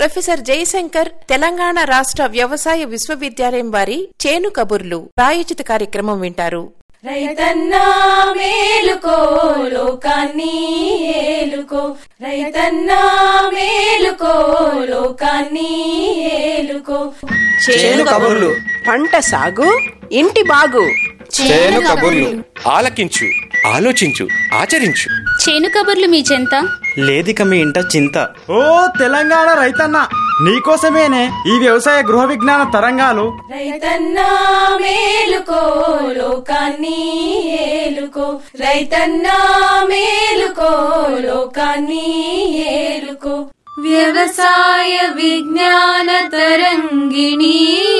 professor Jayashankar Telangana రాష్ట్ర వ్యవసాయ విశ్వవిద్యాలయం వారి చేను కబుర్లు ప్రాయోజిత కార్యక్రమం వింటారు రైతన్నా మేలుకో లోకాన్ని ఏలుకో రైతన్నా మేలుకో లోకాన్ని ఏలుకో చేను కబుర్లు పంట సాగు ఇంటి బాగు చేను కబుర్లు ఆలకించు ఆలోచించు ఆచరించు చేను కబుర్లు మీ చెంత లేదిక మీ ఇంట చింత ఓ తెలంగాణ రైతన్న నీకోసమేనే ఈ వ్యవసాయ గృహ విజ్ఞాన తరంగాలు రైతన్నా మేలుకో లోకాన్ని ఏలుకో రైతన్నా మేలుకో లోకాన్ని ఏలుకో వ్యవసాయ విజ్ఞాన తరంగిణి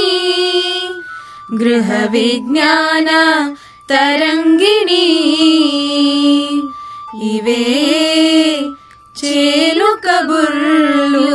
గృహ విజ్ఞాన తరంగిణి ఇవే చేలు కబుర్లు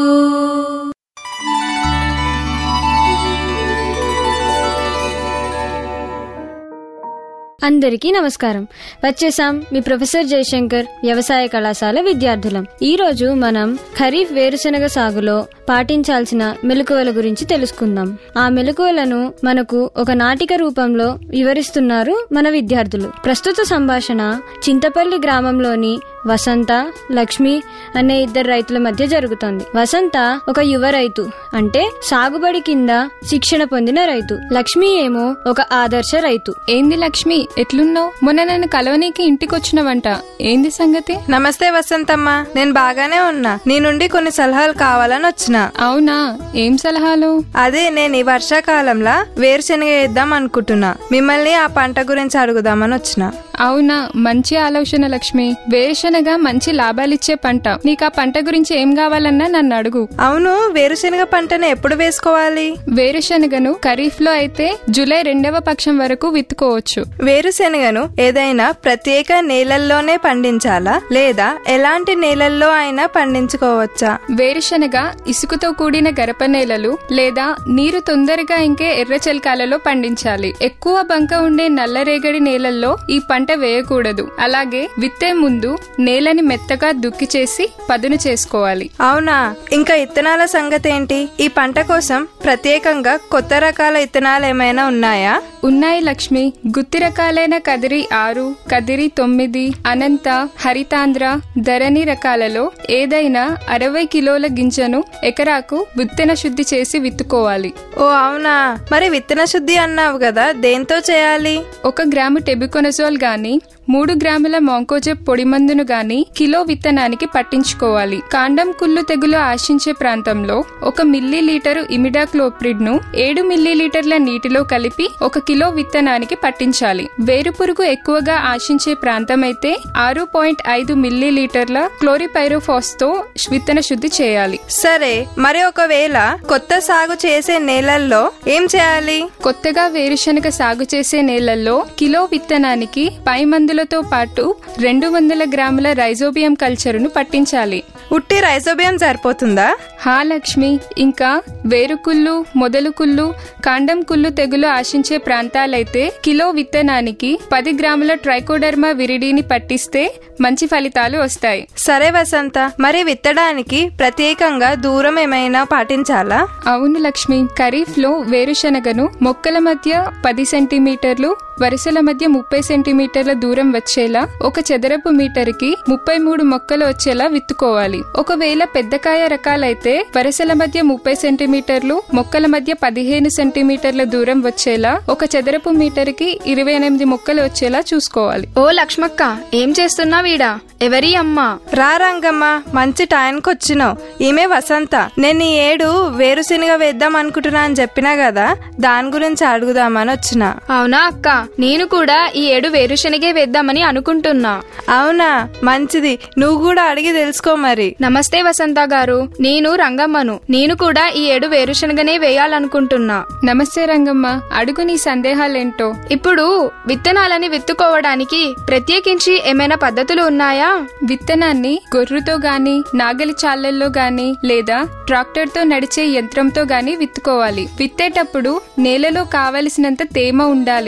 అందరికీ నమస్కారం వచ్చేసాం మీ ప్రొఫెసర్ జయశంకర్ వ్యవసాయ కళాశాల విద్యార్థులం ఈ రోజు మనం ఖరీఫ్ వేరుశనగ సాగులో పాటించాల్సిన మెలకువల గురించి తెలుసుకుందాం ఆ మెలకువలను మనకు ఒక నాటిక రూపంలో వివరిస్తున్నారు మన విద్యార్థులు ప్రస్తుత సంభాషణ చింతపల్లి గ్రామంలోని వసంత లక్ష్మి అనే ఇద్దరు రైతుల మధ్య జరుగుతోంది వసంత ఒక యువ రైతు అంటే సాగుబడి కింద శిక్షణ పొందిన రైతు లక్ష్మి ఏమో ఒక ఆదర్శ రైతు ఏంది లక్ష్మి ఎట్లున్నావు మొన్న నన్ను కలవనీకి ఇంటికొచ్చినవంట ఏంది సంగతి నమస్తే వసంతమ్మ నేను బాగానే ఉన్నా నీ నుండి కొన్ని సలహాలు కావాలని వచ్చిన అవునా ఏం సలహాలు అదే నేను ఈ వర్షాకాలంలో వేరుశనగ వేద్దాం అనుకుంటున్నా మిమ్మల్ని ఆ పంట గురించి అడుగుదామని వచ్చిన అవునా మంచి ఆలోచన లక్ష్మి వేరుశనగ మంచి లాభాలిచ్చే పంట నీకు ఆ పంట గురించి ఏం కావాలన్నా నన్ను అడుగు అవును వేరుశనగ పంటను ఎప్పుడు వేసుకోవాలి వేరుశనగను ఖరీఫ్ లో అయితే జూలై రెండవ పక్షం వరకు విత్తుకోవచ్చు వేరుశనగను ఏదైనా ప్రత్యేక నేలల్లోనే పండించాలా లేదా ఎలాంటి నేలల్లో అయినా పండించుకోవచ్చా వేరుశనగ ఇసుకతో కూడిన గరప నేలలు లేదా నీరు తొందరగా ఇంకే ఎర్ర చెలకాలలో పండించాలి ఎక్కువ బంక ఉండే నల్లరేగడి నేలల్లో ఈ పంట వేయకూడదు అలాగే విత్తే ముందు నేలని మెత్తగా దుక్కి చేసి పదును చేసుకోవాలి అవునా ఇంకా ఇత్తనాల సంగతి ఏంటి ఈ పంట కోసం ప్రత్యేకంగా కొత్త రకాల ఇత్తనాలు ఏమైనా ఉన్నాయా ఉన్నాయి లక్ష్మి గుత్తి రకాలైన కదిరి ఆరు కదిరి తొమ్మిది అనంత హరితాంధ్ర ధరణి రకాలలో ఏదైనా అరవై కిలోల గింజను ఎకరాకు విత్తన శుద్ధి చేసి విత్తుకోవాలి ఓ అవునా మరి విత్తన శుద్ధి అన్నావు కదా దేంతో చేయాలి ఒక గ్రాము టెబికొనజోల్ గాని మూడు గ్రాముల మాంకోజెబ్ పొడి మందును గాని కిలో విత్తనానికి పట్టించుకోవాలి కాండం కుళ్ళు తెగులు ఆశించే ప్రాంతంలో ఒక మిల్లీ లీటరు ఇమిడాక్లోప్రిడ్ ను ఏడు మిల్లీ లీటర్ల నీటిలో కలిపి ఒక కిలో విత్తనానికి పట్టించాలి వేరుపురుగు ఎక్కువగా ఆశించే ప్రాంతం అయితే ఆరు పాయింట్ ఐదు మిల్లీ లీటర్ల క్లోరిపైరోఫాస్ తో విత్తన శుద్ధి చేయాలి సరే మరి ఒకవేళ కొత్త సాగు చేసే నేలల్లో ఏం చేయాలి కొత్తగా వేరుశనగ సాగు చేసే నేలల్లో కిలో విత్తనానికి పై మందులతో పాటు రెండు వందల గ్రాముల రైజోబియం కల్చరును పట్టించాలి ఉట్టి రైజోబియం సరిపోతుందా హా లక్ష్మి ఇంకా వేరుకుళ్ళు మొదలు కుళ్ళు కాండం కుళ్ళు తెగులు ఆశించే ప్రాంతాలైతే కిలో విత్తనానికి పది గ్రాముల ట్రైకోడర్మా విరిడిని పట్టిస్తే మంచి ఫలితాలు వస్తాయి సరే వసంత మరి విత్తడానికి ప్రత్యేకంగా దూరం ఏమైనా పాటించాలా అవును లక్ష్మి ఖరీఫ్ లో వేరుశనగను మొక్కల మధ్య పది సెంటీమీటర్లు వరుసల మధ్య ముప్పై సెంటీమీటర్ల దూరం వచ్చేలా ఒక చదరపు మీటర్కి ముప్పై మూడు మొక్కలు వచ్చేలా విత్తుకోవాలి ఒకవేళ పెద్దకాయ రకాలైతే వరుసల మధ్య ముప్పై సెంటీమీటర్లు మొక్కల మధ్య పదిహేను సెంటీమీటర్ల దూరం వచ్చేలా ఒక చదరపు మీటర్కి ఇరవై ఎనిమిది మొక్కలు వచ్చేలా చూసుకోవాలి ఓ లక్ష్మక్క ఏం చేస్తున్నావీడా ఎవరి అమ్మా రా రంగమ్మ మంచి టైంకి వచ్చినావు ఈమె వసంత నేను ఈ ఏడు వేరుశనగ వేద్దాం అనుకుంటున్నా అని చెప్పినా కదా దాని గురించి అడుగుదామని వచ్చిన అవునా అక్క నేను కూడా ఈ ఏడు వేరుశనగే వేద్దామని అనుకుంటున్నా అవునా మంచిది నువ్వు కూడా అడిగి తెలుసుకో మరి నమస్తే వసంత గారు నేను రంగమ్మను నేను కూడా ఈ ఏడు వేరుశనగనే వేయాలనుకుంటున్నా నమస్తే రంగమ్మ అడుగు నీ సందేహాలేంటో ఇప్పుడు విత్తనాలని విత్తుకోవడానికి ప్రత్యేకించి ఏమైనా పద్ధతులు ఉన్నాయా విత్తనాన్ని గొర్రుతో గాని నాగలి చాలల్లో గాని లేదా ట్రాక్టర్ తో నడిచే యంత్రంతో గాని విత్తుకోవాలి విత్తేటప్పుడు నేలలో కావలసినంత తేమ ఉండాలి ఐదు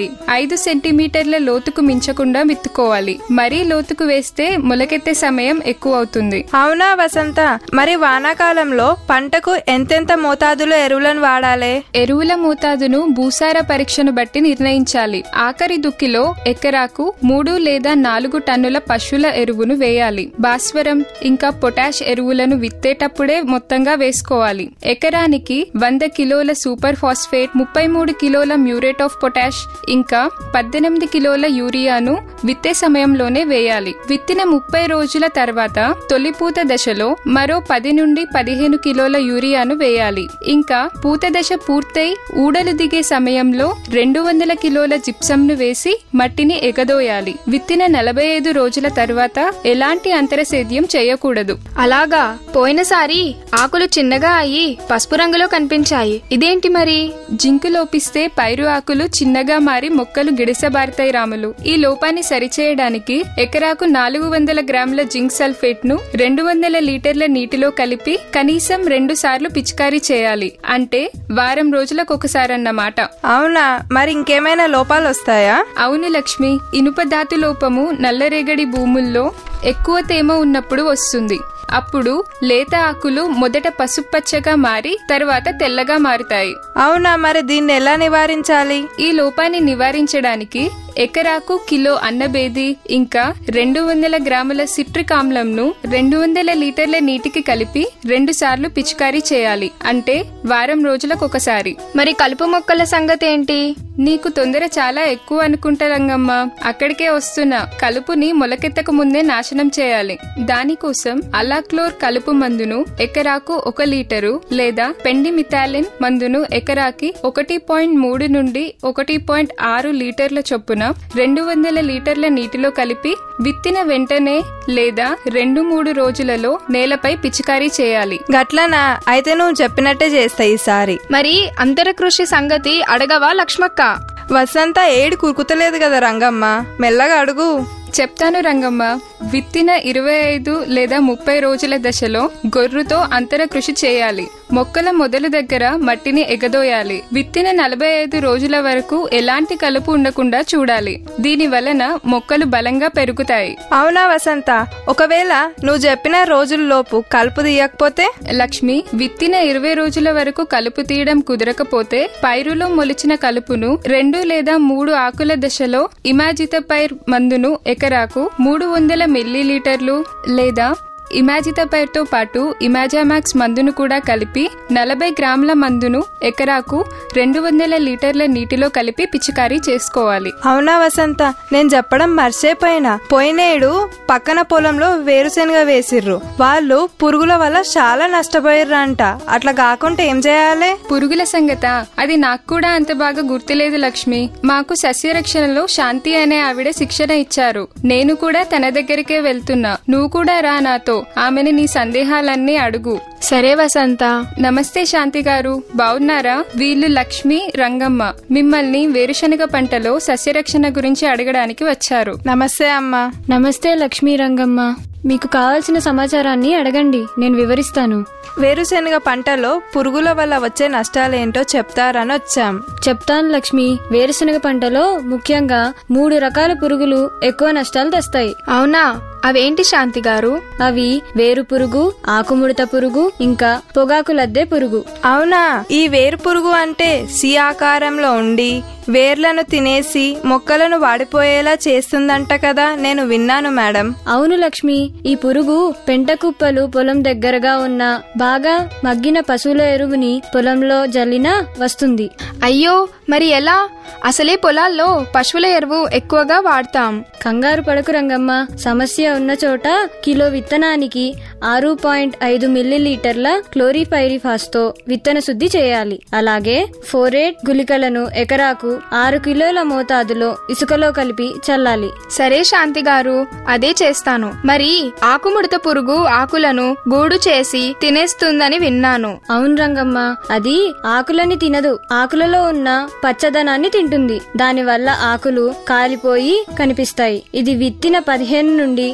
ఐదు సెంటీమీటర్ల లోతుకు మించకుండా విత్తుకోవాలి మరీ లోతుకు వేస్తే మొలకెత్తే సమయం ఎక్కువ అవుతుంది అవునా వసంత మరి వానాకాలంలో పంటకు ఎంతెంత మోతాదులో ఎరువులను వాడాలి ఎరువుల మోతాదును భూసార పరీక్షను బట్టి నిర్ణయించాలి ఆఖరి దుక్కిలో ఎకరాకు మూడు లేదా నాలుగు టన్నుల పశువుల ఎరువును వేయాలి భాస్వరం ఇంకా పొటాష్ ఎరువులను విత్తేటప్పుడే మొత్తంగా వేసుకోవాలి ఎకరానికి వంద కిలోల సూపర్ ఫాస్ఫేట్ ముప్పై మూడు కిలోల మ్యూరేట్ ఆఫ్ పొటాష్ ఇంకా పద్దెనిమిది కిలోల యూరియాను విత్తే సమయంలోనే వేయాలి విత్తిన ముప్పై రోజుల తర్వాత తొలి పూత దశలో మరో పది నుండి పదిహేను కిలోల యూరియాను వేయాలి ఇంకా పూత దశ పూర్తయి ఊడలు దిగే సమయంలో రెండు వందల కిలోల జిప్సంను వేసి మట్టిని ఎగదోయాలి విత్తిన నలభై ఐదు రోజుల తర్వాత ఎలాంటి అంతరసేద్యం చేయకూడదు అలాగా పోయినసారి ఆకులు చిన్నగా అయ్యి పసుపు రంగులో కనిపించాయి ఇదేంటి మరి జింకు లోపిస్తే పైరు ఆకులు చిన్నగా మారి మొక్కలు గిడసబారుతాయి రాములు ఈ లోపాన్ని సరిచేయడానికి ఎకరాకు నాలుగు వందల గ్రాముల జింక్ సల్ఫేట్ ను రెండు వందల లీటర్ల నీటిలో కలిపి కనీసం రెండు సార్లు పిచికారీ చేయాలి అంటే వారం రోజులకు ఒకసారన్నమాట అవునా మరి ఇంకేమైనా లోపాలు వస్తాయా అవును లక్ష్మి ఇనుప ధాతు లోపము నల్లరేగడి భూముల్లో ఎక్కువ తేమ ఉన్నప్పుడు వస్తుంది అప్పుడు లేత ఆకులు మొదట పసుపచ్చగా మారి తర్వాత తెల్లగా మారుతాయి అవునా మరి దీన్ని ఎలా నివారించాలి ఈ లోపాన్ని నివారించడానికి ఎకరాకు కిలో అన్నబేది ఇంకా రెండు వందల గ్రాముల సిట్రిక్ ఆమ్లంను రెండు వందల లీటర్ల నీటికి కలిపి రెండు సార్లు పిచికారీ చేయాలి అంటే వారం రోజులకు ఒకసారి మరి కలుపు మొక్కల సంగతి ఏంటి నీకు తొందర చాలా ఎక్కువ అనుకుంటా రంగమ్మ అక్కడికే వస్తున్నా కలుపుని మొలకెత్తక ముందే నాశనం చేయాలి దానికోసం అలాక్లోర్ కలుపు మందును ఎకరాకు ఒక లీటరు లేదా పెండిమిథాలిన్ మందును ఎకరాకి ఒకటి పాయింట్ మూడు నుండి ఒకటి పాయింట్ ఆరు లీటర్ల చొప్పున రెండు వందల లీటర్ల నీటిలో కలిపి విత్తిన వెంటనే లేదా రెండు మూడు రోజులలో నేలపై పిచికారీ చేయాలి గట్లనా అయితే నువ్వు చెప్పినట్టే చేస్తా ఈసారి మరి అంతర కృషి సంగతి అడగవా లక్ష్మక్క వసంత ఏడు కురుకుతలేదు కదా రంగమ్మ మెల్లగా అడుగు చెప్తాను రంగమ్మ విత్తిన ఇరవై ఐదు లేదా ముప్పై రోజుల దశలో గొర్రుతో అంతర కృషి చేయాలి మొక్కల మొదలు దగ్గర మట్టిని ఎగదోయాలి విత్తిన నలభై ఐదు రోజుల వరకు ఎలాంటి కలుపు ఉండకుండా చూడాలి దీని వలన మొక్కలు బలంగా పెరుగుతాయి అవునా వసంత ఒకవేళ నువ్వు చెప్పిన రోజుల్లోపు కలుపు తీయకపోతే లక్ష్మి విత్తిన ఇరవై రోజుల వరకు కలుపు తీయడం కుదరకపోతే పైరులో మొలిచిన కలుపును రెండు లేదా మూడు ఆకుల దశలో ఇమాజిత పైర్ మందును ఎకరాకు మూడు వందల మిల్లీలీటర్లు లేదా ఇమాజిత పైర్తో పాటు ఇమాజామాక్స్ మందును కూడా కలిపి నలభై గ్రాముల మందును ఎకరాకు రెండు వందల లీటర్ల నీటిలో కలిపి పిచికారీ చేసుకోవాలి అవునా వసంత నేను చెప్పడం మర్చిపోయినా పోయినేడు పక్కన పొలంలో వేరుశనగ వేసిర్రు వాళ్ళు పురుగుల వల్ల చాలా నష్టపోయిర్రంట అట్లా కాకుండా ఏం చేయాలి పురుగుల సంగత అది నాకు కూడా అంత బాగా గుర్తులేదు లక్ష్మి మాకు సస్యరక్షణలో శాంతి అనే ఆవిడ శిక్షణ ఇచ్చారు నేను కూడా తన దగ్గరికే వెళ్తున్నా నువ్వు కూడా రా నాతో ఆమెను నీ సందేహాలన్నీ అడుగు సరే వసంత నమస్తే శాంతి గారు బాగున్నారా వీళ్ళు లక్ష్మి రంగమ్మ మిమ్మల్ని వేరుశనగ పంటలో సస్యరక్షణ గురించి అడగడానికి వచ్చారు నమస్తే అమ్మా నమస్తే లక్ష్మీ రంగమ్మ మీకు కావాల్సిన సమాచారాన్ని అడగండి నేను వివరిస్తాను వేరుశనగ పంటలో పురుగుల వల్ల వచ్చే నష్టాలేంటో చెప్తారని వచ్చాం చెప్తాను లక్ష్మి వేరుశనగ పంటలో ముఖ్యంగా మూడు రకాల పురుగులు ఎక్కువ నష్టాలు తెస్తాయి అవునా అవేంటి శాంతి గారు అవి వేరు పురుగు ఆకుముడత పురుగు ఇంకా పొగాకు లద్దె పురుగు అవునా ఈ వేరు పురుగు అంటే సి ఆకారంలో ఉండి వేర్లను తినేసి మొక్కలను వాడిపోయేలా చేస్తుందంట కదా నేను విన్నాను మేడం అవును లక్ష్మి ఈ పురుగు పెంట కుప్పలు పొలం దగ్గరగా ఉన్న బాగా మగ్గిన పశువుల ఎరువుని పొలంలో జల్లినా వస్తుంది అయ్యో మరి ఎలా అసలే పొలాల్లో పశువుల ఎరువు ఎక్కువగా వాడతాం కంగారు పడకు రంగమ్మ సమస్య ఉన్న చోట కిలో విత్తనానికి ఆరు పాయింట్ ఐదు మిల్లీలీటర్ల క్లోరిపైరిఫాస్ తో విత్తన శుద్ధి చేయాలి అలాగే ఫోరేట్ గుళికలను ఎకరాకు ఆరు కిలోల మోతాదులో ఇసుకలో కలిపి చల్లాలి సరే శాంతి గారు అదే చేస్తాను మరి ఆకుముడత పురుగు ఆకులను గూడు చేసి తినేస్తుందని విన్నాను అవును రంగమ్మ అది ఆకులని తినదు ఆకులలో ఉన్న పచ్చదనాన్ని తింటుంది దానివల్ల ఆకులు కాలిపోయి కనిపిస్తాయి ఇది విత్తిన పదిహేను నుండి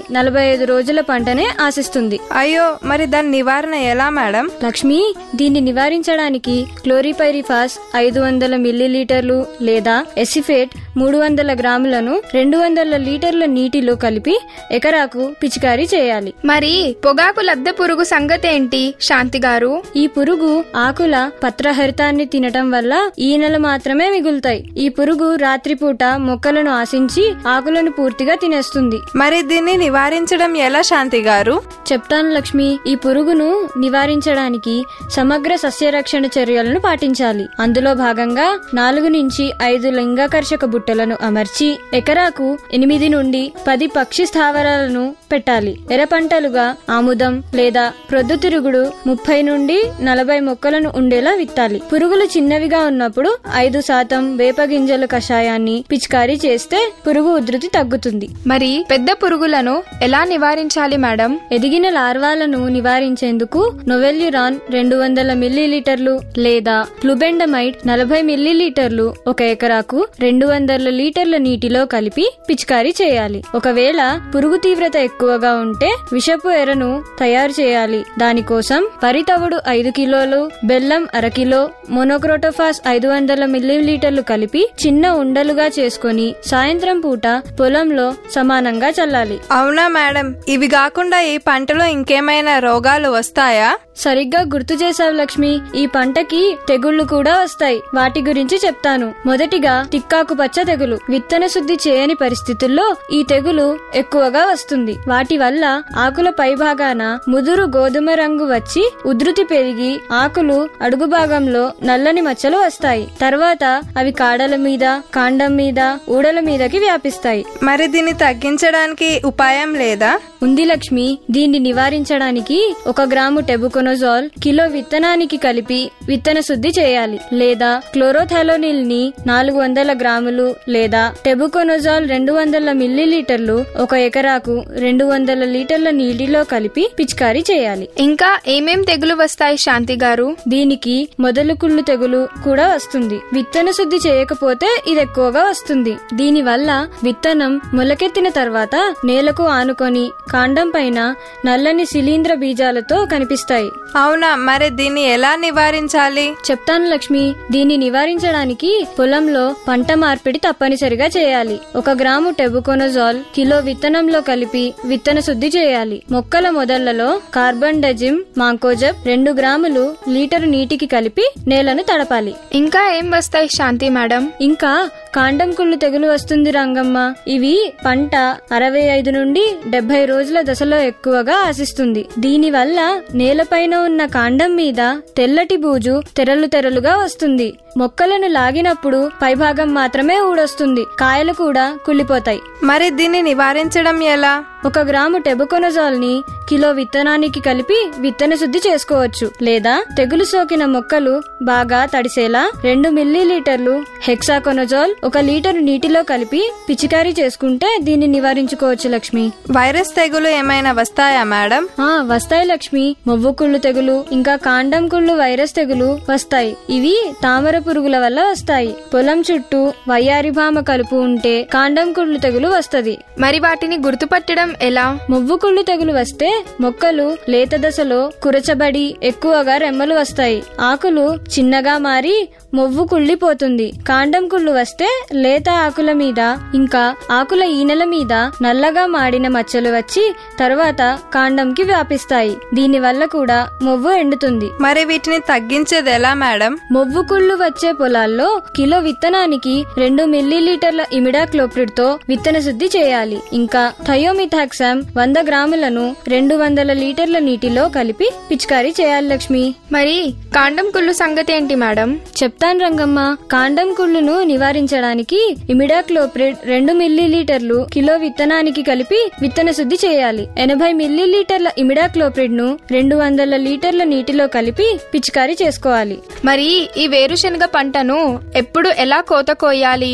నలభై ఐదు రోజుల పంటనే ఆశిస్తుంది అయ్యో మరి దాని నివారణ ఎలా మేడం లక్ష్మి దీన్ని నివారించడానికి క్లోరిపైరిఫాస్ ఐదు వందల మిల్లీలీటర్లు లేదా ఎసిఫేట్ మూడు వందల గ్రాములను రెండు వందల లీటర్ల నీటిలో కలిపి ఎకరాకు పిచికారీ చేయాలి మరి పొగాకు లద్దె పురుగు సంగతేంటి శాంతి గారు ఈ పురుగు ఆకుల పత్రహరితాన్ని తినటం వల్ల ఈనెలు మాత్రమే మిగులుతాయి ఈ పురుగు రాత్రిపూట మొక్కలను ఆశించి ఆకులను పూర్తిగా తినేస్తుంది మరి దీన్ని నివారించడం ఎలా శాంతి గారు చెప్తాను లక్ష్మి ఈ పురుగును నివారించడానికి సమగ్ర సస్యరక్షణ చర్యలను పాటించాలి అందులో భాగంగా నాలుగు నుంచి ఐదు లింగాకర్షక బుట్టలను అమర్చి ఎకరాకు ఎనిమిది నుండి పది పక్షి స్థావరాలను పెట్టాలి ఎర్ర పంటలుగా ఆముదం లేదా ప్రొద్దుతిరుగుడు ముప్పై నుండి నలభై మొక్కలను ఉండేలా విత్తాలి పురుగులు చిన్నవిగా ఉన్నప్పుడు ఐదు శాతం వేప గింజల కషాయాన్ని పిచికారీ చేస్తే పురుగు ఉధృతి తగ్గుతుంది మరి పెద్ద పురుగులను ఎలా నివారించాలి మేడం ఎదిగిన లార్వాలను నివారించేందుకు నొవెల్యురాన్ రెండు వందల మిల్లీలీటర్లు లేదా ప్లుబెండమైడ్ నలభై మిల్లీలీటర్లు ఒక ఎకరాకు రెండు వందల లీటర్ల నీటిలో కలిపి పిచికారీ చేయాలి ఒకవేళ పురుగు తీవ్రత ఎక్కువగా ఉంటే విషపు ఎరను తయారు చేయాలి దానికోసం వరి తవుడు ఐదు కిలోలు బెల్లం అరకిలో మొనోక్రోటోఫాస్ ఐదు వందల మిల్లీలీటర్లు కలిపి చిన్న ఉండలుగా చేసుకొని సాయంత్రం పూట పొలంలో సమానంగా చల్లాలి అవునా మేడం ఇవి కాకుండా ఈ పంటలో ఇంకేమైనా రోగాలు వస్తాయా సరిగ్గా గుర్తు చేశావు లక్ష్మి ఈ పంటకి తెగుళ్లు కూడా వస్తాయి వాటి గురించి చెప్తాను మొదటిగా తిక్కాకు పచ్చ తెగులు విత్తన శుద్ధి చేయని పరిస్థితుల్లో ఈ తెగులు ఎక్కువగా వస్తుంది వాటి వల్ల ఆకుల పైభాగాన ముదురు గోధుమ రంగు వచ్చి ఉధృతి పెరిగి ఆకులు అడుగు భాగంలో నల్లని మచ్చలు వస్తాయి తర్వాత అవి కాడల మీద కాండం మీద ఊడల మీదకి వ్యాపిస్తాయి మరి దీన్ని తగ్గించడానికి ఉపాయం లేదా ఉంది లక్ష్మి దీన్ని నివారించడానికి ఒక గ్రాము టెబుకొనజాల్ కిలో విత్తనానికి కలిపి విత్తన శుద్ధి చేయాలి లేదా క్లోరోథాలోనిల్ ని నాలుగు వందల గ్రాములు లేదా టెబుకొనజాల్ రెండు వందల మిల్లీలీటర్లు ఒక ఎకరాకు రెండు వందల లీటర్ల నీటిలో కలిపి పిచికారీ చేయాలి ఇంకా ఏమేం తెగులు వస్తాయి శాంతి గారు దీనికి మొదలు కుళ్ళు తెగులు కూడా వస్తుంది విత్తన శుద్ధి చేయకపోతే ఇది ఎక్కువగా వస్తుంది దీని వల్ల విత్తనం మొలకెత్తిన తర్వాత నేలకు ఆనుకొని కాండం పైన నల్లని శిలీంద్ర బీజాలతో కనిపిస్తాయి అవునా మరి దీన్ని ఎలా నివారించాలి చెప్తాను లక్ష్మి దీన్ని నివారించడానికి పొలంలో పంట మార్పిడి తప్పనిసరిగా చేయాలి ఒక గ్రాము టెబుకోనజాల్ కిలో విత్తనంలో కలిపి విత్తన శుద్ధి చేయాలి మొక్కల మొదళ్లలో కార్బన్ డజిమ్ మాంకోజబ్ రెండు గ్రాములు లీటరు నీటికి కలిపి నేలను తడపాలి ఇంకా ఏం వస్తాయి శాంతి మేడం ఇంకా కాండం కుళ్ళు తెగులు వస్తుంది రంగమ్మ ఇవి పంట అరవై ఐదు నుండి డెబ్బై రోజుల దశలో ఎక్కువగా ఆశిస్తుంది దీనివల్ల నేలపైన ఉన్న కాండం మీద తెల్లటి బూజు తెరలు తెరలుగా వస్తుంది మొక్కలను లాగినప్పుడు పైభాగం మాత్రమే ఊడొస్తుంది కాయలు కూడా కుళ్ళిపోతాయి మరి దీన్ని నివారించడం ఎలా ఒక గ్రాము టెబుకొనజాల్ ని కిలో విత్తనానికి కలిపి విత్తన శుద్ధి చేసుకోవచ్చు లేదా తెగులు సోకిన మొక్కలు బాగా తడిసేలా రెండు మిల్లీలీటర్లు హెక్సాకొనజాల్ ఒక లీటరు నీటిలో కలిపి పిచికారీ చేసుకుంటే దీన్ని నివారించుకోవచ్చు లక్ష్మి వైరస్ తెగులు ఏమైనా వస్తాయా మేడం ఆ వస్తాయి లక్ష్మి మొవ్వు కుళ్ళు తెగులు ఇంకా కాండం కుళ్ళు వైరస్ తెగులు వస్తాయి ఇవి తామర పురుగుల వల్ల వస్తాయి పొలం చుట్టూ వయ్యారిభామ కలుపు ఉంటే కాండం కుళ్ళు తెగులు వస్తది మరి వాటిని గుర్తుపట్టడం ఎలా మొవ్వు కుళ్ళు తెగులు వస్తే మొక్కలు లేత దశలో కురచబడి ఎక్కువగా రెమ్మలు వస్తాయి ఆకులు చిన్నగా మారి మొవ్వు కుళ్ళిపోతుంది కాండం కుళ్ళు వస్తే లేత ఆకుల మీద ఇంకా ఆకుల ఈనెల మీద నల్లగా మాడిన మచ్చలు వచ్చి తర్వాత కాండంకి వ్యాపిస్తాయి దీనివల్ల కూడా మొవ్వు ఎండుతుంది మరి వీటిని తగ్గించేది ఎలా మేడం మొవ్వు కుళ్ళు వచ్చే పొలాల్లో కిలో విత్తనానికి రెండు మిల్లీలీటర్ల ఇమిడాక్లోప్రిడ్ తో విత్తన శుద్ధి చేయాలి ఇంకా థయోమిథాక్సామ్ వంద గ్రాములను రెండు వందల లీటర్ల నీటిలో కలిపి పిచికారీ చేయాలి లక్ష్మి మరి కాండం కుళ్ళు సంగతి ఏంటి మేడం చెప్తాను రంగమ్మ కాండం కుళ్ళును నివారించడానికి ఇమిడాక్లోప్రిడ్ రెండు మిల్లీలీటర్లు కిలో విత్తనానికి కలిపి విత్తన శుద్ధి చేయాలి ఎనభై మిల్లీలీటర్ల ఇమిడాక్లోప్రిడ్ ను రెండు వందల లీటర్ల నీటిలో కలిపి పిచికారీ చేసుకోవాలి మరి ఈ వేరుశనగ పంటను ఎప్పుడు ఎలా కోత కోయాలి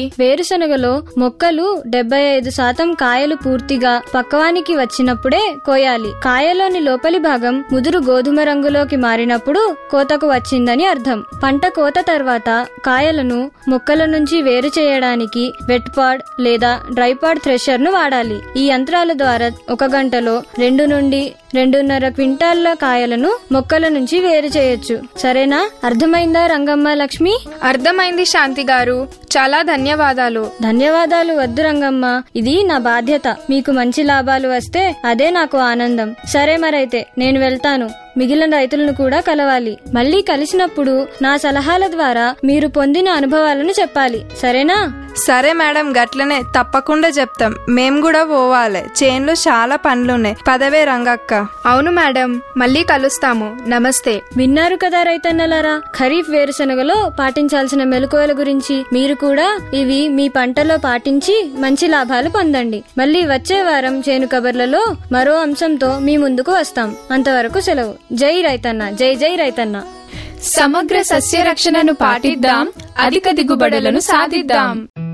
వేరుశనగలో మొక్కలు డెబ్బై ఐదు శాతం కాయలు పూర్తిగా పక్వానికి వచ్చినప్పుడే కోయాలి కాయలోని లోపలి భాగం ముదురు గోధుమ రంగులోకి మారినప్పుడు కోతకు వచ్చిందని అర్థం పంట కోత తర్వాత కాయలను మొక్కల నుంచి వేరు చేయడానికి వెట్ పాడ్ లేదా డ్రై పాడ్ థ్రెషర్ ను వాడాలి ఈ యంత్రాల ద్వారా ఒక గంటలో రెండు నుండి రెండున్నర క్వింటాల్ల కాయలను మొక్కల నుంచి వేరు చేయొచ్చు సరేనా అర్థమైందా రంగమ్మ లక్ష్మి అర్థమైంది శాంతి గారు చాలా ధన్యవాదాలు ధన్యవాదాలు వద్దు రంగమ్మ ఇది నా బాధ్యత మీకు మంచి లాభాలు వస్తే అదే నాకు ఆనందం సరే మరైతే నేను వెళ్తాను మిగిలిన రైతులను కూడా కలవాలి మళ్ళీ కలిసినప్పుడు నా సలహాల ద్వారా మీరు పొందిన అనుభవాలను చెప్పాలి సరేనా సరే మేడం గట్లనే తప్పకుండా చెప్తాం మేం కూడా పోవాలి చేన్లో చాలా పనులున్నాయి పదవే రంగక్క అవును మేడం మళ్ళీ కలుస్తాము నమస్తే విన్నారు కదా రైతన్నలారా ఖరీఫ్ వేరుశనగలో పాటించాల్సిన మెలకువల గురించి మీరు కూడా ఇవి మీ పంటలో పాటించి మంచి లాభాలు పొందండి మళ్ళీ వచ్చే వారం చేను కబర్లలో మరో అంశంతో మీ ముందుకు వస్తాం అంతవరకు సెలవు జై రైతన్న జై జై రైతన్న సమగ్ర సస్య రక్షణను పాటిద్దాం అధిక దిగుబడులను సాధిద్దాం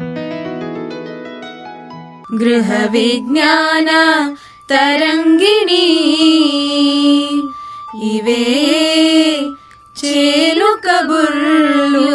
గృహ విజ్ఞాన తరంగిణి ఇవే చేలు కబుర్లు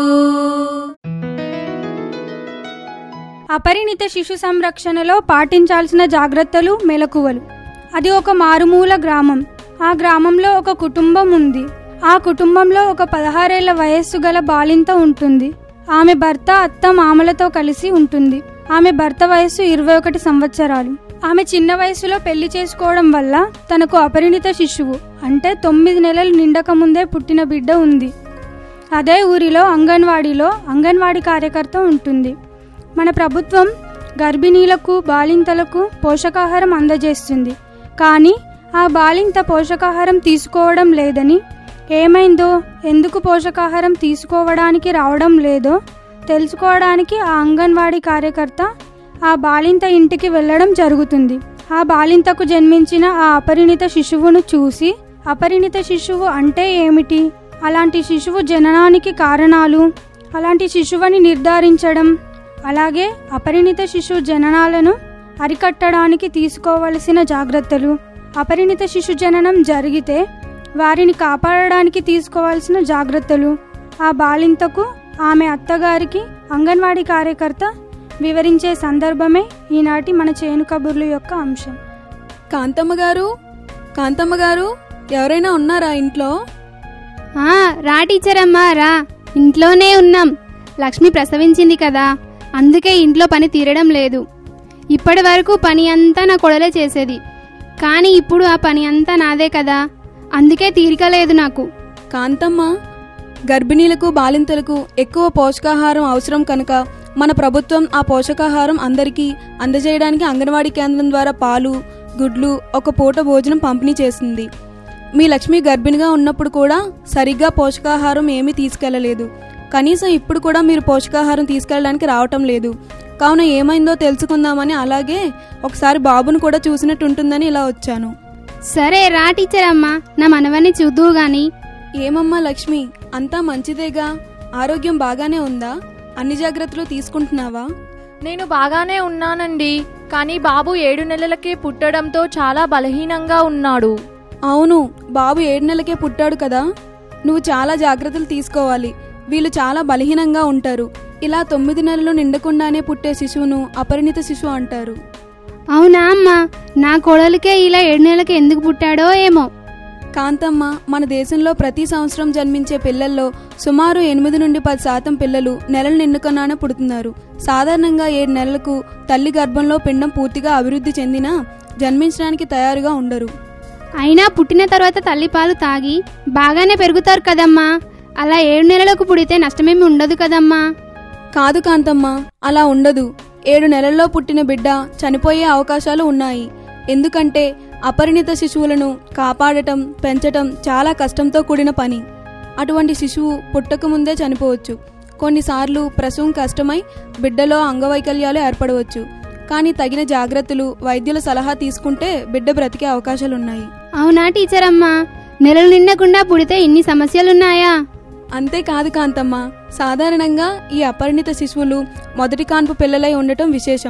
అపరిణిత శిశు సంరక్షణలో పాటించాల్సిన జాగ్రత్తలు మెలకువలు అది ఒక మారుమూల గ్రామం ఆ గ్రామంలో ఒక కుటుంబం ఉంది ఆ కుటుంబంలో ఒక పదహారేళ్ల వయస్సు గల బాలింత ఉంటుంది ఆమె భర్త అత్త మామలతో కలిసి ఉంటుంది ఆమె భర్త వయస్సు ఇరవై ఒకటి సంవత్సరాలు ఆమె చిన్న వయసులో పెళ్లి చేసుకోవడం వల్ల తనకు అపరిణిత శిశువు అంటే తొమ్మిది నెలలు నిండక ముందే పుట్టిన బిడ్డ ఉంది అదే ఊరిలో అంగన్వాడీలో అంగన్వాడీ కార్యకర్త ఉంటుంది మన ప్రభుత్వం గర్భిణీలకు బాలింతలకు పోషకాహారం అందజేస్తుంది కానీ ఆ బాలింత పోషకాహారం తీసుకోవడం లేదని ఏమైందో ఎందుకు పోషకాహారం తీసుకోవడానికి రావడం లేదో తెలుసుకోవడానికి ఆ అంగన్వాడీ కార్యకర్త ఆ బాలింత ఇంటికి వెళ్ళడం జరుగుతుంది ఆ బాలింతకు జన్మించిన ఆ అపరిణిత శిశువును చూసి అపరిణిత శిశువు అంటే ఏమిటి అలాంటి శిశువు జననానికి కారణాలు అలాంటి శిశువుని నిర్ధారించడం అలాగే అపరిణిత శిశు జననాలను అరికట్టడానికి తీసుకోవలసిన జాగ్రత్తలు అపరిణిత శిశు జననం జరిగితే వారిని కాపాడడానికి తీసుకోవాల్సిన జాగ్రత్తలు ఆ బాలింతకు ఆమె అత్తగారికి అంగన్వాడీ కార్యకర్త వివరించే సందర్భమే ఈనాటి మన చేను కబుర్లు యొక్క అంశం కాంతమ్మ గారు కాంతమ్మ గారు ఎవరైనా ఉన్నారా ఇంట్లో ఆ రా టీచర్ అమ్మా రా ఇంట్లోనే ఉన్నాం లక్ష్మి ప్రసవించింది కదా అందుకే ఇంట్లో పని తీరడం లేదు ఇప్పటి వరకు పని అంతా నా కొడలే చేసేది కానీ ఇప్పుడు ఆ పని అంతా నాదే కదా అందుకే తీరిక లేదు నాకు కాంతమ్మ గర్భిణీలకు బాలింతలకు ఎక్కువ పోషకాహారం అవసరం కనుక మన ప్రభుత్వం ఆ పోషకాహారం అందరికీ అందజేయడానికి అంగన్వాడీ కేంద్రం ద్వారా పాలు గుడ్లు ఒక పూట భోజనం పంపిణీ చేస్తుంది మీ లక్ష్మి గర్భిణిగా ఉన్నప్పుడు కూడా సరిగ్గా పోషకాహారం ఏమీ తీసుకెళ్లలేదు కనీసం ఇప్పుడు కూడా మీరు పోషకాహారం తీసుకెళ్ళడానికి రావటం లేదు కావున ఏమైందో తెలుసుకుందామని అలాగే ఒకసారి బాబును కూడా చూసినట్టు ఉంటుందని ఇలా వచ్చాను సరే రా టీచర్ అమ్మా నా మనవన్ని చూద్దువు గాని ఏమమ్మా లక్ష్మి అంతా మంచిదేగా ఆరోగ్యం బాగానే ఉందా అన్ని జాగ్రత్తలు తీసుకుంటున్నావా నేను బాగానే ఉన్నానండి కానీ బాబు ఏడు నెలలకే పుట్టడంతో చాలా బలహీనంగా ఉన్నాడు అవును బాబు ఏడు నెలలకే పుట్టాడు కదా నువ్వు చాలా జాగ్రత్తలు తీసుకోవాలి వీళ్ళు చాలా బలహీనంగా ఉంటారు ఇలా తొమ్మిది నెలలు నిండకుండానే పుట్టే శిశువును అపరిణిత శిశువు అంటారు అవునా అమ్మా నా కోడలికే ఇలా ఏడు నెలలకి ఎందుకు పుట్టాడో ఏమో కాంతమ్మ మన దేశంలో ప్రతి సంవత్సరం జన్మించే పిల్లల్లో సుమారు ఎనిమిది నుండి పది శాతం పిల్లలు నెలలు నిండుకున్నానే పుడుతున్నారు సాధారణంగా ఏడు నెలలకు తల్లి గర్భంలో పిండం పూర్తిగా అభివృద్ధి చెందినా జన్మించడానికి తయారుగా ఉండరు అయినా పుట్టిన తర్వాత తల్లిపాలు తాగి బాగానే పెరుగుతారు కదమ్మా అలా ఏడు నెలలకు పుడితే నష్టమేమి ఉండదు కదమ్మా కాదు కాంతమ్మ అలా ఉండదు ఏడు నెలల్లో పుట్టిన బిడ్డ చనిపోయే అవకాశాలు ఉన్నాయి ఎందుకంటే అపరిణిత శిశువులను కాపాడటం పెంచటం చాలా కష్టంతో కూడిన పని అటువంటి శిశువు పుట్టకముందే చనిపోవచ్చు కొన్నిసార్లు ప్రసవం కష్టమై బిడ్డలో అంగవైకల్యాలు ఏర్పడవచ్చు కానీ తగిన జాగ్రత్తలు వైద్యుల సలహా తీసుకుంటే బిడ్డ బ్రతికే అవకాశాలున్నాయి అవునా టీచర్ అమ్మా నెలలు నిండకుండా పుడితే ఇన్ని సమస్యలున్నాయా అంతేకాదు కాంతమ్మ సాధారణంగా ఈ అపరిణిత శిశువులు మొదటి కాన్పు పిల్లలై ఉండటం విశేషం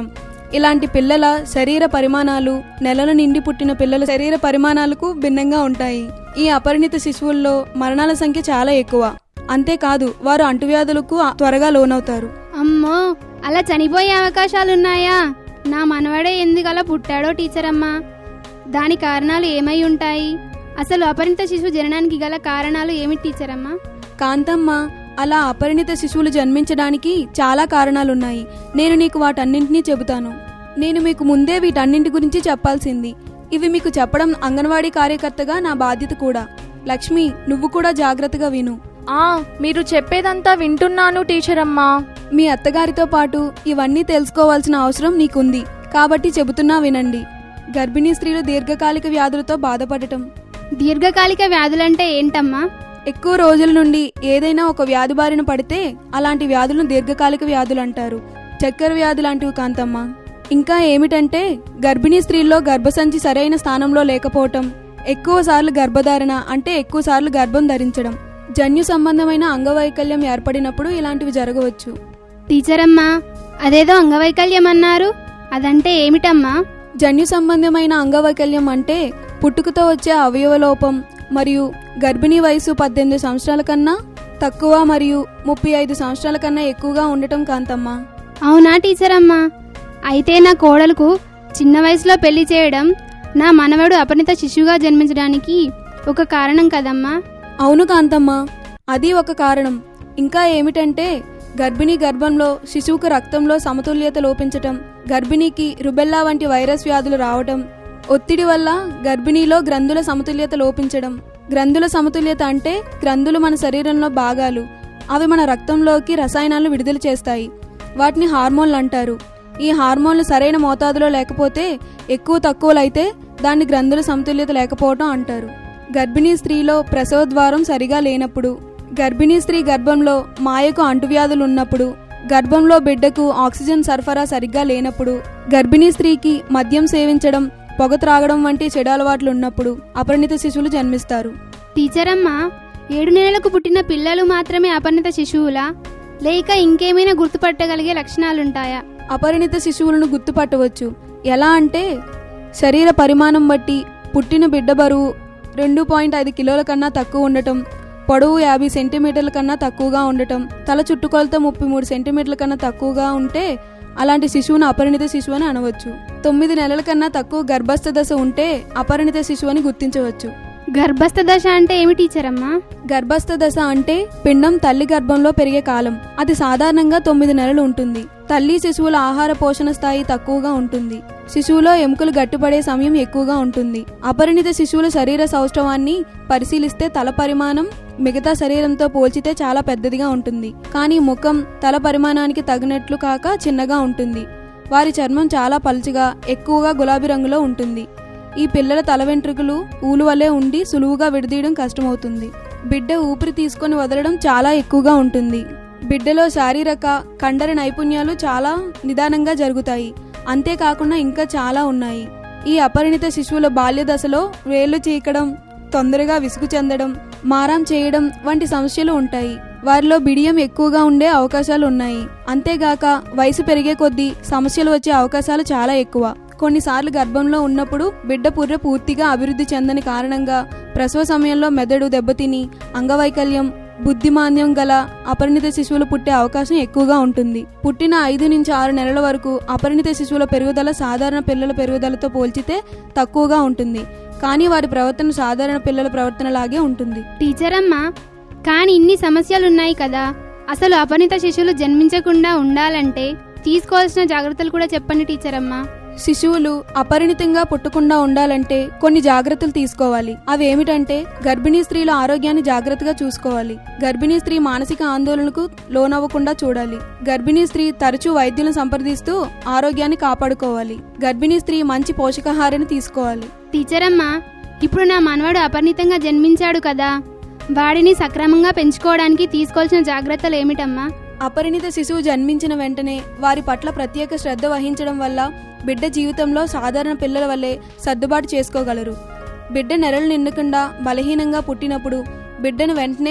ఇలాంటి పిల్లల శరీర పరిమాణాలు నెలలు నిండి పుట్టిన పిల్లల శరీర పరిమాణాలకు భిన్నంగా ఉంటాయి ఈ అపరిణిత శిశువుల్లో మరణాల సంఖ్య చాలా ఎక్కువ అంతేకాదు వారు అంటువ్యాధులకు త్వరగా లోనవుతారు అమ్మో అలా చనిపోయే అవకాశాలున్నాయా నా మనవడే ఎందుకలా పుట్టాడో టీచర్ అమ్మా దాని కారణాలు ఏమై ఉంటాయి అసలు అపరిణిత శిశువు జననానికి గల కారణాలు ఏమిటి టీచర్ అమ్మా కాంతమ్మ అలా అపరిణిత శిశువులు జన్మించడానికి చాలా కారణాలున్నాయి నేను నీకు వాటన్నింటినీ చెబుతాను నేను మీకు ముందే వీటన్నింటి గురించి చెప్పాల్సింది ఇవి మీకు చెప్పడం అంగన్వాడీ కార్యకర్తగా నా బాధ్యత కూడా లక్ష్మి నువ్వు కూడా జాగ్రత్తగా విను ఆ మీరు చెప్పేదంతా వింటున్నాను టీచర్ అమ్మా మీ అత్తగారితో పాటు ఇవన్నీ తెలుసుకోవాల్సిన అవసరం నీకుంది కాబట్టి చెబుతున్నా వినండి గర్భిణీ స్త్రీలు దీర్ఘకాలిక వ్యాధులతో బాధపడటం దీర్ఘకాలిక వ్యాధులంటే ఏంటమ్మా ఎక్కువ రోజుల నుండి ఏదైనా ఒక వ్యాధి బారిన పడితే అలాంటి వ్యాధులను దీర్ఘకాలిక వ్యాధులు అంటారు చక్కెర వ్యాధి లాంటివి కాంతమ్మ ఇంకా ఏమిటంటే గర్భిణీ స్త్రీల్లో గర్భసంచి సరైన స్థానంలో లేకపోవటం ఎక్కువ సార్లు గర్భధారణ అంటే ఎక్కువ సార్లు గర్భం ధరించడం జన్యు సంబంధమైన అంగవైకల్యం ఏర్పడినప్పుడు ఇలాంటివి జరగవచ్చు టీచర్ అమ్మా అదేదో అంగవైకల్యం అన్నారు అదంటే ఏమిటమ్మా జన్యు సంబంధమైన అంగవైకల్యం అంటే పుట్టుకతో వచ్చే అవయవలోపం మరియు గర్భిణీ వయసు పద్దెనిమిది సంవత్సరాల కన్నా తక్కువ మరియు ముప్పై ఐదు సంవత్సరాల కన్నా ఎక్కువగా ఉండటం కాంతమ్మ అవునా టీచర్ అమ్మా అయితే నా కోడలకు చిన్న వయసులో పెళ్లి చేయడం నా మనవడు అపరిణిత శిశువుగా జన్మించడానికి ఒక కారణం కదమ్మా అవును కాంతమ్మ అది ఒక కారణం ఇంకా ఏమిటంటే గర్భిణీ గర్భంలో శిశువుకు రక్తంలో సమతుల్యత లోపించటం గర్భిణీకి రుబెల్లా వంటి వైరస్ వ్యాధులు రావటం ఒత్తిడి వల్ల గర్భిణీలో గ్రంథుల సమతుల్యత లోపించడం గ్రంథుల సమతుల్యత అంటే గ్రంథులు మన శరీరంలో భాగాలు అవి మన రక్తంలోకి రసాయనాలను విడుదల చేస్తాయి వాటిని హార్మోన్లు అంటారు ఈ హార్మోన్లు సరైన మోతాదులో లేకపోతే ఎక్కువ తక్కువలైతే దాన్ని గ్రంథుల సమతుల్యత లేకపోవటం అంటారు గర్భిణీ స్త్రీలో ప్రసవ ద్వారం సరిగా లేనప్పుడు గర్భిణీ స్త్రీ గర్భంలో మాయకు అంటువ్యాధులు ఉన్నప్పుడు గర్భంలో బిడ్డకు ఆక్సిజన్ సరఫరా సరిగ్గా లేనప్పుడు గర్భిణీ స్త్రీకి మద్యం సేవించడం పొగ త్రాగడం వంటి చెడు అలవాట్లు ఉన్నప్పుడు అపరిణిత శిశువులు జన్మిస్తారు టీచర్ అమ్మా ఏడు నెలలకు పుట్టిన పిల్లలు మాత్రమే అపరిణిత శిశువులా లేక ఇంకేమైనా గుర్తుపట్టగలిగే లక్షణాలుంటాయా అపరిణిత శిశువులను గుర్తుపట్టవచ్చు ఎలా అంటే శరీర పరిమాణం బట్టి పుట్టిన బిడ్డ బరువు రెండు పాయింట్ ఐదు కిలోల కన్నా తక్కువ ఉండటం పొడవు యాభై సెంటీమీటర్ల కన్నా తక్కువగా ఉండటం తల చుట్టుకొలత ముప్పై మూడు సెంటీమీటర్ల కన్నా తక్కువగా ఉంటే అలాంటి శిశువును అపరిణిత శిశువు అని అనవచ్చు తొమ్మిది నెలల కన్నా తక్కువ గర్భస్థ దశ ఉంటే అపరిణిత శిశువు అని గుర్తించవచ్చు గర్భస్థ దశ అంటే ఏమి టీచర్ అమ్మా గర్భస్థ దశ అంటే పిండం తల్లి గర్భంలో పెరిగే కాలం అది సాధారణంగా తొమ్మిది నెలలు ఉంటుంది తల్లి శిశువుల ఆహార పోషణ స్థాయి తక్కువగా ఉంటుంది శిశువులో ఎముకలు గట్టిపడే సమయం ఎక్కువగా ఉంటుంది అపరిణిత శిశువుల శరీర సౌష్ఠవాన్ని పరిశీలిస్తే తల పరిమాణం మిగతా శరీరంతో పోల్చితే చాలా పెద్దదిగా ఉంటుంది కానీ ముఖం తల పరిమాణానికి తగినట్లు కాక చిన్నగా ఉంటుంది వారి చర్మం చాలా పలుచగా ఎక్కువగా గులాబీ రంగులో ఉంటుంది ఈ పిల్లల తల వెంట్రుకలు ఊలు వలె ఉండి సులువుగా విడదీయడం కష్టమవుతుంది బిడ్డ ఊపిరి తీసుకొని వదలడం చాలా ఎక్కువగా ఉంటుంది బిడ్డలో శారీరక కండర నైపుణ్యాలు చాలా నిదానంగా జరుగుతాయి అంతేకాకుండా ఇంకా చాలా ఉన్నాయి ఈ అపరిణిత శిశువుల బాల్య దశలో వేళ్లు చీకడం తొందరగా విసుగు చెందడం మారం చేయడం వంటి సమస్యలు ఉంటాయి వారిలో బిడియం ఎక్కువగా ఉండే అవకాశాలు ఉన్నాయి అంతేగాక వయసు పెరిగే కొద్దీ సమస్యలు వచ్చే అవకాశాలు చాలా ఎక్కువ కొన్నిసార్లు గర్భంలో ఉన్నప్పుడు బిడ్డ పుర్రె పూర్తిగా అభివృద్ధి చెందని కారణంగా ప్రసవ సమయంలో మెదడు దెబ్బతిని అంగవైకల్యం బుద్ధిమాంద్యం గల అపరిణిత శిశువులు పుట్టే అవకాశం ఎక్కువగా ఉంటుంది పుట్టిన ఐదు నుంచి ఆరు నెలల వరకు అపరిణిత శిశువుల పెరుగుదల సాధారణ పిల్లల పెరుగుదలతో పోల్చితే తక్కువగా ఉంటుంది కానీ వారి ప్రవర్తన సాధారణ పిల్లల ప్రవర్తనలాగే ఉంటుంది టీచర్ అమ్మా కానీ ఇన్ని సమస్యలున్నాయి కదా అసలు అపరిణిత శిశువులు జన్మించకుండా ఉండాలంటే తీసుకోవాల్సిన జాగ్రత్తలు కూడా చెప్పండి టీచర్ అమ్మా శిశువులు అపరిణితంగా పుట్టకుండా ఉండాలంటే కొన్ని జాగ్రత్తలు తీసుకోవాలి అవి ఏమిటంటే గర్భిణీ స్త్రీల ఆరోగ్యాన్ని జాగ్రత్తగా చూసుకోవాలి గర్భిణీ స్త్రీ మానసిక ఆందోళనకు లోనవ్వకుండా చూడాలి గర్భిణీ స్త్రీ తరచూ వైద్యులను సంప్రదిస్తూ ఆరోగ్యాన్ని కాపాడుకోవాలి గర్భిణీ స్త్రీ మంచి పోషకాహారాన్ని తీసుకోవాలి టీచర్ అమ్మా ఇప్పుడు నా మనవడు అపరిణితంగా జన్మించాడు కదా వాడిని సక్రమంగా పెంచుకోవడానికి తీసుకోవాల్సిన జాగ్రత్తలు ఏమిటమ్మా అపరిణిత శిశువు జన్మించిన వెంటనే వారి పట్ల ప్రత్యేక శ్రద్ధ వహించడం వల్ల బిడ్డ జీవితంలో సాధారణ పిల్లల వల్లే సర్దుబాటు చేసుకోగలరు బిడ్డ నెలలు నిండకుండా బలహీనంగా పుట్టినప్పుడు బిడ్డను వెంటనే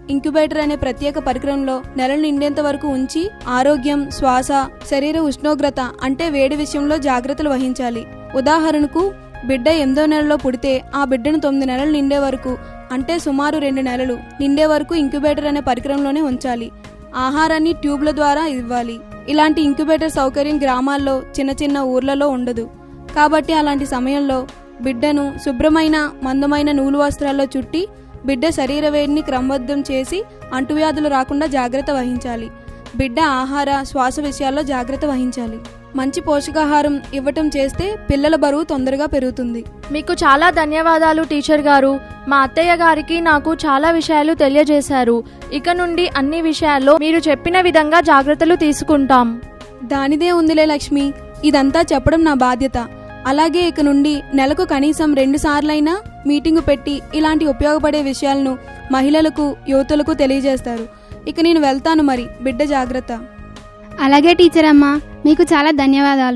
ఇంక్యుబేటర్ అనే ప్రత్యేక పరికరంలో నెలలు నిండేంత వరకు ఉంచి ఆరోగ్యం శ్వాస శరీర ఉష్ణోగ్రత అంటే వేడి విషయంలో జాగ్రత్తలు వహించాలి ఉదాహరణకు బిడ్డ ఎనిమిదో నెలలో పుడితే ఆ బిడ్డను తొమ్మిది నెలలు నిండే వరకు అంటే సుమారు రెండు నెలలు నిండే వరకు ఇంక్యుబేటర్ అనే పరికరంలోనే ఉంచాలి ఆహారాన్ని ట్యూబ్ల ద్వారా ఇవ్వాలి ఇలాంటి ఇంక్యుబేటర్ సౌకర్యం గ్రామాల్లో చిన్న చిన్న ఊర్లలో ఉండదు కాబట్టి అలాంటి సమయంలో బిడ్డను శుభ్రమైన మందమైన నూలు వస్త్రాల్లో చుట్టి బిడ్డ శరీర వేడిని క్రమబద్ధం చేసి అంటువ్యాధులు రాకుండా జాగ్రత్త వహించాలి బిడ్డ ఆహార శ్వాస విషయాల్లో జాగ్రత్త వహించాలి మంచి పోషకాహారం ఇవ్వటం చేస్తే పిల్లల బరువు తొందరగా పెరుగుతుంది మీకు చాలా ధన్యవాదాలు టీచర్ గారు మా అత్తయ్య గారికి నాకు చాలా విషయాలు తెలియజేశారు ఇక నుండి అన్ని విషయాల్లో మీరు చెప్పిన విధంగా జాగ్రత్తలు తీసుకుంటాం దానిదే ఉందిలే లక్ష్మి ఇదంతా చెప్పడం నా బాధ్యత అలాగే ఇక నుండి నెలకు కనీసం రెండు సార్లైనా మీటింగు పెట్టి ఇలాంటి ఉపయోగపడే విషయాలను మహిళలకు యువతులకు తెలియజేస్తారు ఇక నేను వెళ్తాను మరి బిడ్డ జాగ్రత్త అలాగే టీచర్ అమ్మా మీకు చాలా ధన్యవాదాలు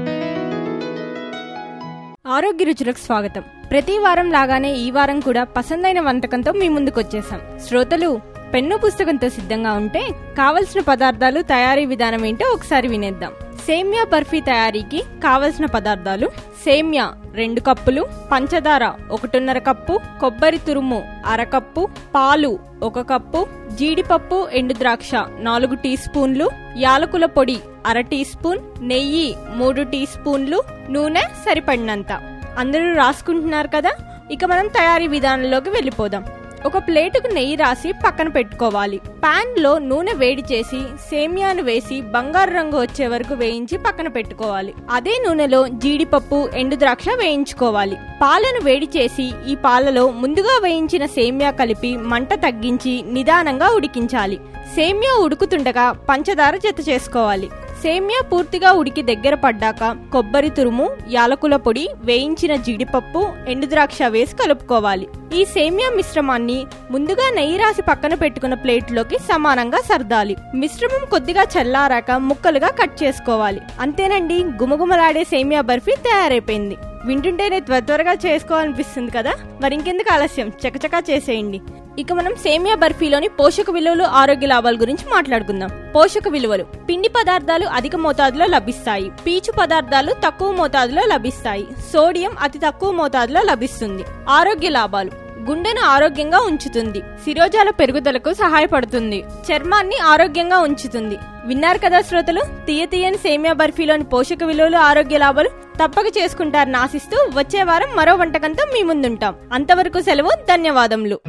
ఆరోగ్య రుచులకు స్వాగతం ప్రతి వారం లాగానే ఈ వారం కూడా పసందైన వంటకంతో మీ ముందుకొచ్చేసాం శ్రోతలు పెన్ను పుస్తకంతో సిద్ధంగా ఉంటే కావలసిన పదార్థాలు తయారీ విధానం ఏంటో ఒకసారి వినేద్దాం సేమ్యా బర్ఫీ తయారీకి కావలసిన పదార్థాలు సేమ్యా రెండు కప్పులు పంచదార ఒకటిన్నర కప్పు కొబ్బరి తురుము అరకప్పు పాలు ఒక కప్పు జీడిపప్పు ఎండు ద్రాక్ష నాలుగు టీ స్పూన్లు యాలకుల పొడి అర టీ స్పూన్ నెయ్యి మూడు టీ స్పూన్లు నూనె సరిపడినంత అందరూ రాసుకుంటున్నారు కదా ఇక మనం తయారీ విధానంలోకి వెళ్ళిపోదాం ఒక ప్లేటుకు నెయ్యి రాసి పక్కన పెట్టుకోవాలి పాన్ లో నూనె వేడి చేసి సేమియాను వేసి బంగారు రంగు వచ్చే వరకు వేయించి పక్కన పెట్టుకోవాలి అదే నూనెలో జీడిపప్పు ఎండు ద్రాక్ష వేయించుకోవాలి పాలను వేడి చేసి ఈ పాలలో ముందుగా వేయించిన సేమియా కలిపి మంట తగ్గించి నిదానంగా ఉడికించాలి సేమియా ఉడుకుతుండగా పంచదార జత చేసుకోవాలి సేమియా పూర్తిగా ఉడికి దగ్గర పడ్డాక కొబ్బరి తురుము యాలకుల పొడి వేయించిన జీడిపప్పు ఎండుద్రాక్ష వేసి కలుపుకోవాలి ఈ సేమియా మిశ్రమాన్ని ముందుగా నెయ్యి రాసి పక్కన పెట్టుకున్న ప్లేట్లోకి సమానంగా సర్దాలి మిశ్రమం కొద్దిగా చల్లారాక ముక్కలుగా కట్ చేసుకోవాలి అంతేనండి గుమగుమలాడే సేమియా బర్ఫీ తయారైపోయింది వింటుంటేనే త్వర త్వరగా చేసుకోవాలనిపిస్తుంది కదా మరి ఇంకెందుకు ఆలస్యం చకచకా చేసేయండి ఇక మనం సేమియా బర్ఫీలోని పోషక విలువలు ఆరోగ్య లాభాల గురించి మాట్లాడుకుందాం పోషక విలువలు పిండి పదార్థాలు అధిక మోతాదులో లభిస్తాయి పీచు పదార్థాలు తక్కువ మోతాదులో లభిస్తాయి సోడియం అతి తక్కువ మోతాదులో లభిస్తుంది ఆరోగ్య లాభాలు గుండెను ఆరోగ్యంగా ఉంచుతుంది శిరోజాల పెరుగుదలకు సహాయపడుతుంది చర్మాన్ని ఆరోగ్యంగా ఉంచుతుంది విన్నారు కదా శ్రోతలు తీయ తీయని సేమియా బర్ఫీలోని పోషక విలువలు ఆరోగ్య లాభాలు తప్పక చేసుకుంటారని ఆశిస్తూ వచ్చే వారం మరో వంటకంతో మీ ముందుంటాం అంతవరకు సెలవు ధన్యవాదములు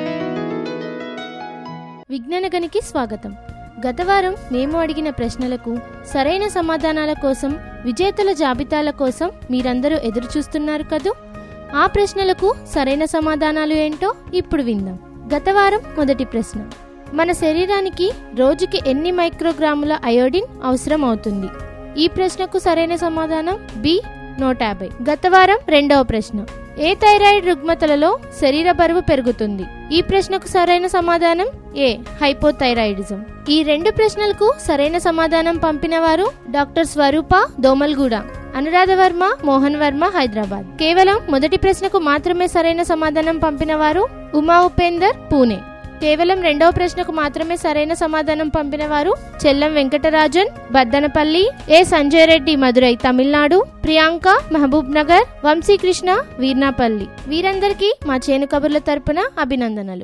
విజ్ఞాన గనికి స్వాగతం గత వారం మేము అడిగిన ప్రశ్నలకు సరైన సమాధానాల కోసం విజేతల జాబితాల కోసం మీరందరూ ఎదురు చూస్తున్నారు కదూ ఆ ప్రశ్నలకు సరైన సమాధానాలు ఏంటో ఇప్పుడు విందాం గత వారం మొదటి ప్రశ్న మన శరీరానికి రోజుకి ఎన్ని మైక్రోగ్రాముల అయోడిన్ అవసరం అవుతుంది ఈ ప్రశ్నకు సరైన సమాధానం బి నూట యాభై గత వారం రెండవ ప్రశ్న ఏ థైరాయిడ్ రుగ్మతలలో శరీర బరువు పెరుగుతుంది ఈ ప్రశ్నకు సరైన సమాధానం ఏ హైపోథైరాయిడిజం ఈ రెండు ప్రశ్నలకు సరైన సమాధానం పంపిన వారు డాక్టర్ స్వరూప దోమల్గూడ అనురాధ వర్మ మోహన్ వర్మ హైదరాబాద్ కేవలం మొదటి ప్రశ్నకు మాత్రమే సరైన సమాధానం పంపిన వారు ఉమా ఉపేందర్ పూణే కేవలం రెండవ ప్రశ్నకు మాత్రమే సరైన సమాధానం పంపిన వారు చెల్లం వెంకటరాజన్ బద్దనపల్లి ఏ సంజయ్ రెడ్డి మదురై తమిళనాడు ప్రియాంక మహబూబ్ నగర్ వంశీకృష్ణ వీర్నాపల్లి వీరందరికీ మా చేను కబుర్ల తరపున అభినందనలు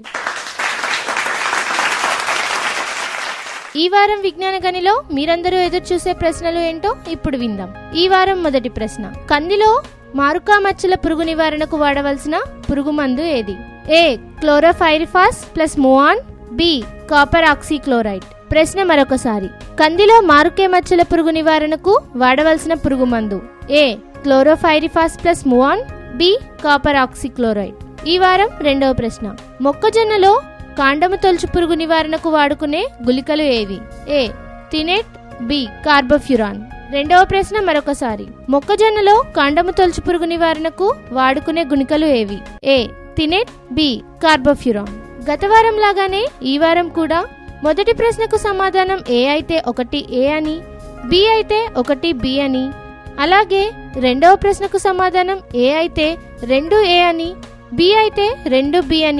ఈ వారం విజ్ఞాన గనిలో మీరందరూ ఎదురు చూసే ప్రశ్నలు ఏంటో ఇప్పుడు విందాం ఈ వారం మొదటి ప్రశ్న కందిలో మారుకా మచ్చల పురుగు నివారణకు వాడవలసిన పురుగు మందు ఏది ఏ క్లోరోఫైరిఫాస్ ప్లస్ మోఆన్ బి కాపర్ ఆక్సిక్లోరైడ్ ప్రశ్న మరొకసారి కందిలో మారుకే మచ్చల పురుగు నివారణకు వాడవలసిన పురుగు మందు ఏ క్లోరోఫైరిఫాస్ ప్లస్ మువాన్ బి కాపర్ ఆక్సిక్లోరైడ్ ఈ వారం రెండవ ప్రశ్న మొక్కజొన్నలో కాండము తొలుచు పురుగు నివారణకు వాడుకునే గుళికలు ఏవి ఏ టినెట్ బి కార్బోఫ్యురాన్ రెండవ ప్రశ్న మరొకసారి మొక్కజొన్నలో కాండము తొలుచు పురుగు నివారణకు వాడుకునే గుణికలు ఏవి ఏ టినెట్ బి కార్బోఫ్యురాన్ గత వారం లాగానే ఈ వారం కూడా మొదటి ప్రశ్నకు సమాధానం ఏ అయితే ఒకటి ఏ అని బి అయితే ఒకటి బి అని అలాగే రెండవ ప్రశ్నకు సమాధానం ఏ అయితే రెండు ఏ అని బి అయితే రెండు బి అని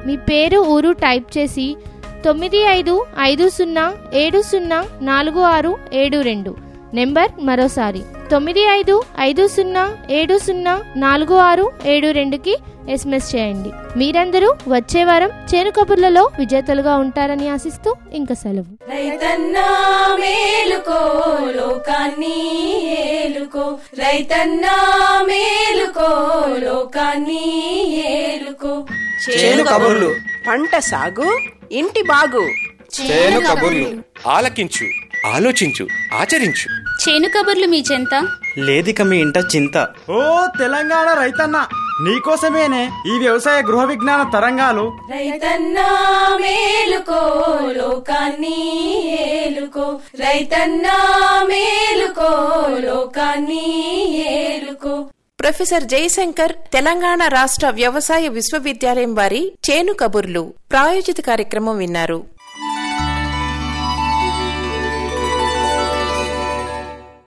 మీ పేరు ఊరు టైప్ చేసి తొమ్మిది ఐదు ఐదు సున్నా ఏడు సున్నా నాలుగు ఆరు ఏడు రెండు నెంబర్ మరోసారి తొమ్మిది ఐదు ఐదు సున్నా ఏడు సున్నా నాలుగు ఆరు ఏడు రెండుకి ఎస్ఎంఎస్ చేయండి మీరందరూ వచ్చే వారం చేను కబుర్లలో విజేతలుగా ఉంటారని ఆశిస్తూ ఇంకా సెలవు రైతన్నా మేలుకో లోకాన్ని ఏలుకో రైతన్నా మేలుకో లోకాన్ని ఏలుకో చేను కబుర్లు పంట సాగు ఇంటి బాగు చేను కబుర్లు ఆలకించు ఆలోచించు ఆచరించు చేను కబుర్లు మీ చెంత లేదిక మీ ఇంట చింత ఓ తెలంగాణ రైతన్న నీకోసమేనే ఈ వ్యవసాయ గృహ విజ్ఞాన తరంగాలు రైతన్నా మేలుకో లోకాన్ని ఏలుకో రైతన్నా మేలుకో లోకాన్ని ఏలుకో ప్రొఫెసర్ జయశంకర్ తెలంగాణ రాష్ట్ర వ్యవసాయ విశ్వవిద్యాలయం వారి చేను కబుర్లు ప్రాయోజిత కార్యక్రమం విన్నారు